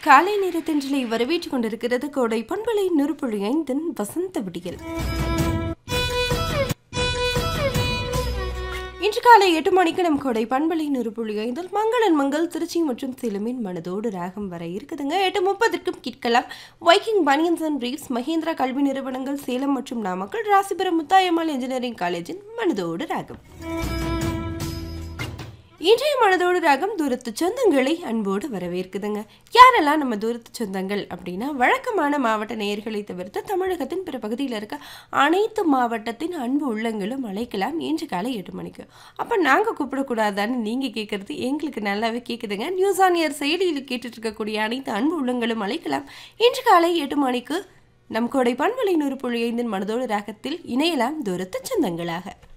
காலை நேரத்தின்றலை வரவேற்றுக் கொண்டிருக்கிறது கோடை பண்பலை நுறுப்புழி ஐந்தின் வசந்த விடியல் இன்று காலை எட்டு மணிக்கு நம் கோடை பண்பலை நுறுப்புழி ஐந்தில் மங்களன் மங்கள் திருச்சி மற்றும் சேலமின் மனதோடு ராகம் வர இருக்குதுங்க எட்டு முப்பதற்கும் கேட்கலாம் Viking banians and Reeves Mahendra கல்வி நிறுவனங்கள் சேலம் மற்றும் நாமக்கல் ராசிபுரம் முத்தாயம்மாள் இன்ஜினியரிங் காலேஜின் மனதோடு ராகம் இன்றைய மனதோடு ராகம் தூரத்து சொந்தங்களை அன்போடு வரவேற்குதுங்க யாரெல்லாம் நம்ம தூரத்து சொந்தங்கள் அப்படின்னா வழக்கமான மாவட்ட நேயர்களை தவிர்த்து தமிழகத்தின் பிற பகுதியில் இருக்க அனைத்து மாவட்டத்தின் அன்பு உள்ளங்களும் அழைக்கலாம் இன்று காலை எட்டு மணிக்கு அப்போ நாங்கள் கூப்பிடக்கூடாதான்னு நீங்கள் கேட்குறது எங்களுக்கு நல்லாவே கேட்குதுங்க நியூஸ் ஆன் இயர் செயலியில் கேட்டுட்டு இருக்கக்கூடிய அனைத்து அன்பு உள்ளங்களும் அழைக்கலாம் இன்று காலை எட்டு மணிக்கு நம் கோடை பண்பலை நூறு புள்ளி ஐந்தின் மனதோடு ராகத்தில் இணையலாம் தூரத்து சொந்தங்களாக